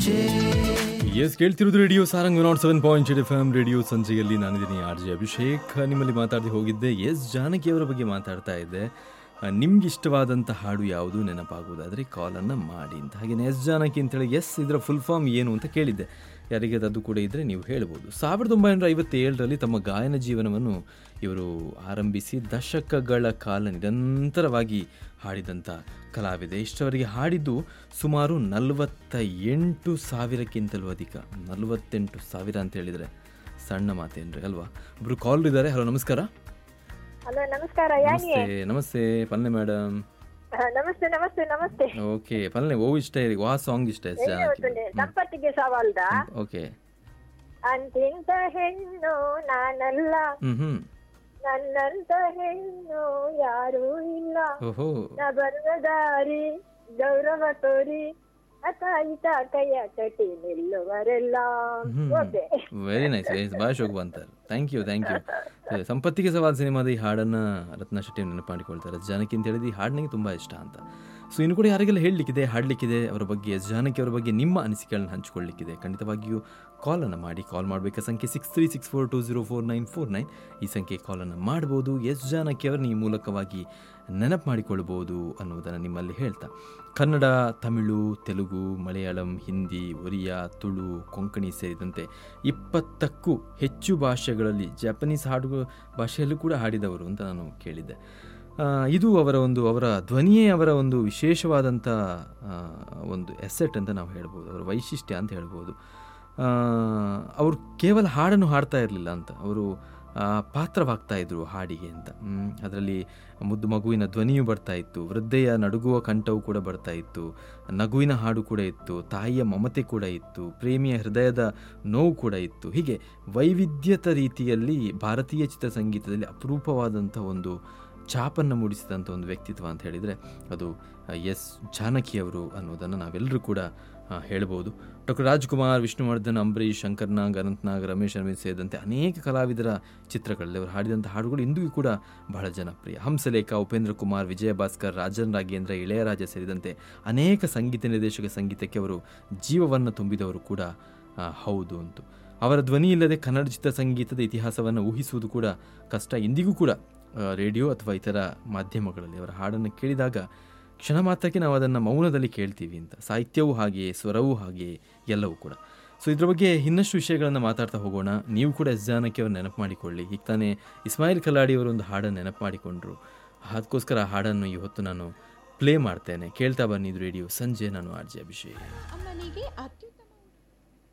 ಸಂಜೆ ಎಸ್ ಕೇಳ್ತಿರೋದು radio Sarang nought seven point eight F M radio ಸಂಜೆಯಲ್ಲಿ ನಾನಿದ್ದೀನಿ ಆರ್ ಜೆ ಅಭಿಷೇಕ್ ನಿಮ್ಮಲ್ಲಿ ಮಾತಾಡಿ ಹೋಗಿದ್ದೆ ಎಸ್ ಜಾನಕಿ ಅವರ ಬಗ್ಗೆ ಮಾತಾಡ್ತಾ ಇದ್ದೆ ಆ, ನಿಮ್ಗೆ ಇಷ್ಟವಾದಂಥ ಹಾಡು ಯಾವುದು ನೆನಪಾಗುವುದಾದರೆ ಕಾಲನ್ನು ಮಾಡಿ ಅಂತ ಹಾಗೆ ಎಸ್ ಜಾನಕಿ ಅಂತೇಳಿ ಎಸ್ ಇದರ ಫುಲ್ ಫಾರ್ಮ್ ಏನು ಅಂತ ಕೇಳಿದ್ದೆ ಯಾರಿಗೆ ಅದು ಕೂಡ ಇದ್ದರೆ ನೀವು ಹೇಳ್ಬೋದು ಸಾವಿರದ ಒಂಬೈನೂರ ಐವತ್ತೇಳರಲ್ಲಿ ತಮ್ಮ ಗಾಯನ ಜೀವನವನ್ನು ಇವರು ಆರಂಭಿಸಿ ದಶಕಗಳ ಕಾಲ ನಿರಂತರವಾಗಿ ಹಾಡಿದಂಥ ಕಲಾವಿದೆ ಇಷ್ಟವರೆಗೆ ಹಾಡಿದ್ದು ಸುಮಾರು ನಲವತ್ತ ಎಂಟು ಸಾವಿರಕ್ಕಿಂತಲೂ ಅಧಿಕ ನಲವತ್ತೆಂಟು ಸಾವಿರ ಅಂತ ಹೇಳಿದರೆ ಸಣ್ಣ ಮಾತೇನ್ರಿ ಅಲ್ವಾ ಒಬ್ರು ಕಾಲ್ ಇದ್ದಾರೆ ಹಲೋ ನಮಸ್ಕಾರ ಹಲೋ ನಮಸ್ಕಾರ ಯಾನಿ ನಮಸ್ತೆ ನಮಸ್ತೆ ಪಲ್ಲೆ ಮೇಡಮ್ ನಮಸ್ತೆ ನಮಸ್ತೆ ನಮಸ್ತೆ ಓಕೆ ಪಲ್ಲೆ ಓ ಇಷ್ಟ ಇದೆ ವಾ ಸಾಂಗ್ ಇಷ್ಟ ಇದೆ ಜಾನಕಿ ಇವತ್ತೊಂದು ಸಂಪತ್ತಿಗೆ ಸವಾಲ್ದ ಓಕೆ ಅಂತಿಂತ ಹೆಣ್ಣು ನಾನಲ್ಲ ಹ್ಮ್ ಹ್ಮ್ ನನ್ನಂತ ಹೆಣ್ಣು ಯಾರೂ ಇಲ್ಲ ಓಹೋ ನಾ ಬರುವ ದಾರಿ ಗೌರವ ತೋರಿ ಅತ ಇತ ಕೈಯ ಕಟಿ ನಿಲ್ಲುವರೆಲ್ಲ ಓಕೆ ವೆರಿ ನೈಸ್ ವೆರಿ ಭಾಳ ಶೋಕ್ ಬಂತಾರೆ ಥ್ಯಾಂಕ್ ಯು ಥ್ಯಾಂಕ್ ಯು ಸಂಪತ್ತಿಗೆ ಸವಾಲ್ ಸಿನಿಮಾದ ಈ ಹಾಡನ್ನು ರತ್ನ ಶೆಟ್ಟಿ ನೆನಪು ಮಾಡಿಕೊಳ್ತಾರೆ ಜಾನಕಿ ಅಂತ ಹೇಳಿದ ಈ ಹಾಡು ನನಗೆ ತುಂಬ ಇಷ್ಟ ಅಂತ ಸೊ ಇನ್ನು ಕೂಡ ಯಾರಿಗೆಲ್ಲ ಹೇಳಲಿಕ್ಕಿದೆ ಹಾಡಲಿಕ್ಕಿದೆ ಅವರ ಬಗ್ಗೆ ಎಸ್ ಜಾನಕಿ ಅವರ ಬಗ್ಗೆ ನಿಮ್ಮ ಅನಿಸಿಕೆಗಳನ್ನ ಹಂಚಿಕೊಳ್ಳಿಕ್ಕಿದೆ ಖಂಡಿತವಾಗಿಯೂ ಕಾಲನ್ನು ಮಾಡಿ ಕಾಲ್ ಮಾಡಬೇಕಾ ಸಂಖ್ಯೆ six three six four two zero four nine four nine ಈ ಸಂಖ್ಯೆ ಕಾಲನ್ನು ಮಾಡ್ಬೋದು ಎಸ್ ಜಾನಕಿ ಅವರನ್ನ ಈ ಮೂಲಕವಾಗಿ ನೆನಪು ಮಾಡಿಕೊಳ್ಬೋದು ಅನ್ನೋದನ್ನು ನಿಮ್ಮಲ್ಲಿ ಹೇಳ್ತಾ ಕನ್ನಡ ತಮಿಳು ತೆಲುಗು ಮಲಯಾಳಂ ಹಿಂದಿ ಒರಿಯಾ ತುಳು ಕೊಂಕಣಿ ಸೇರಿದಂತೆ ಇಪ್ಪತ್ತಕ್ಕೂ ಹೆಚ್ಚು ಭಾಷೆಗಳಲ್ಲಿ ಜಪನೀಸ್ ಹಾಡು ಭಾಷೆಯಲ್ಲೂ ಕೂಡ ಹಾಡಿದವರು ಅಂತ ನಾನು ಕೇಳಿದ್ದೆ ಆ, ಇದು ಅವರ ಒಂದು ಅವರ ಧ್ವನಿಯೇ ಅವರ ಒಂದು ವಿಶೇಷವಾದಂಥ ಆ, ಒಂದು ಎಸೆಟ್ ಅಂತ ನಾವು ಹೇಳ್ಬೋದು ಅವರ ವೈಶಿಷ್ಟ್ಯ ಅಂತ ಹೇಳ್ಬೋದು ಆ, ಅವರು ಕೇವಲ ಹಾಡನ್ನು ಹಾಡ್ತಾ ಇರಲಿಲ್ಲ ಅಂತ ಅವರು ಆ, ಪಾತ್ರವಾಗ್ತಾ ಇದ್ರು ಹಾಡಿಗೆ ಅಂತ ಅದರಲ್ಲಿ ಮುದ್ದು ಮಗುವಿನ ಧ್ವನಿಯೂ ಬರ್ತಾ ಇತ್ತು ವೃದ್ಧೆಯ ನಡುಗುವ ಕಂಠವು ಕೂಡ ಬರ್ತಾ ಇತ್ತು ನಗುವಿನ ಹಾಡು ಕೂಡ ಇತ್ತು ತಾಯಿಯ ಮಮತೆ ಕೂಡ ಇತ್ತು ಪ್ರೇಮಿಯ ಹೃದಯದ ನೋವು ಕೂಡ ಇತ್ತು ಹೀಗೆ ವೈವಿಧ್ಯತ ರೀತಿಯಲ್ಲಿ ಭಾರತೀಯ ಚಿತ್ರಸಂಗೀತದಲ್ಲಿ ಅಪರೂಪವಾದಂಥ ಒಂದು ಛಾಪನ್ನು ಮೂಡಿಸಿದಂಥ ಒಂದು ವ್ಯಕ್ತಿತ್ವ ಅಂತ ಹೇಳಿದರೆ ಅದು ಎಸ್ ಜಾನಕಿಯವರು ಅನ್ನೋದನ್ನು ನಾವೆಲ್ಲರೂ ಕೂಡ ಆ, ಹೇಳ್ಬೋದು ಡಾಕ್ಟರ್ ರಾಜ್ಕುಮಾರ್ ವಿಷ್ಣುವರ್ಧನ್ ಅಂಬರೀಷ್ ಶಂಕರ್ನಾಗ್ ಅನಂತ್ನಾಗ್ ರಮೇಶ್ ಅರವಿಂದ್ ಸೇರಿದಂತೆ ಅನೇಕ ಕಲಾವಿದರ ಚಿತ್ರಗಳಲ್ಲಿ ಅವರು ಹಾಡಿದಂಥ ಹಾಡುಗಳು ಇಂದಿಗೂ ಕೂಡ ಬಹಳ ಜನಪ್ರಿಯ ಹಂಸಲೇಖ ಉಪೇಂದ್ರ ಕುಮಾರ್ ವಿಜಯ ಭಾಸ್ಕರ್ ರಾಜನ್ ರಾಘೇಂದ್ರ ಇಳೆಯರಾಜ ಸೇರಿದಂತೆ ಅನೇಕ ಸಂಗೀತ ನಿರ್ದೇಶಕ ಸಂಗೀತಕ್ಕೆ ಅವರು ಜೀವವನ್ನು ತುಂಬಿದವರು ಕೂಡ ಆ, ಹೌದು ಅಂತು ಅವರ ಧ್ವನಿ ಇಲ್ಲದೆ ಕನ್ನಡ ಚಿತ್ರ ಸಂಗೀತದ ಇತಿಹಾಸವನ್ನು ಊಹಿಸುವುದು ಕೂಡ ಕಷ್ಟ ಇಂದಿಗೂ ಕೂಡ ಆ, ರೇಡಿಯೋ ಅಥವಾ ಇತರ ಮಾಧ್ಯಮಗಳಲ್ಲಿ ಅವರ ಹಾಡನ್ನು ಕೇಳಿದಾಗ ಕ್ಷಣ ಮಾತ್ರಕ್ಕೆ ನಾವು ಅದನ್ನು ಮೌನದಲ್ಲಿ ಕೇಳ್ತೀವಿ ಅಂತ ಸಾಹಿತ್ಯವೂ ಹಾಗೆಯೇ ಸ್ವರವೂ ಹಾಗೆಯೇ ಎಲ್ಲವೂ ಕೂಡ ಸೊ ಇದ್ರ ಬಗ್ಗೆ ಇನ್ನಷ್ಟು ವಿಷಯಗಳನ್ನು ಮಾತಾಡ್ತಾ ಹೋಗೋಣ ನೀವು ಕೂಡ ಎಸ್ ಜಾನಕಿ ಅವ್ರು ನೆನಪು ಮಾಡಿಕೊಳ್ಳಿ ಈಗ ತಾನೇ ಇಸ್ಮಾಯಿಲ್ ಕಲಾಡಿ ಅವರು ಒಂದು ಹಾಡನ್ನು ನೆನಪು ಮಾಡಿಕೊಂಡ್ರು ಅದಕ್ಕೋಸ್ಕರ ಆ ಹಾಡನ್ನು ಇವತ್ತು ನಾನು ಪ್ಲೇ ಮಾಡ್ತೇನೆ ಕೇಳ್ತಾ ಬನ್ನಿ ಇದು ರೇಡಿಯೋ ಸಂಜೆ ನಾನು ಆರ್ ಜೆ ಅಭಿಷೇಕ್ ಅಮ್ಮನಿಗೆ ಅತ್ಯುತ್ತಮ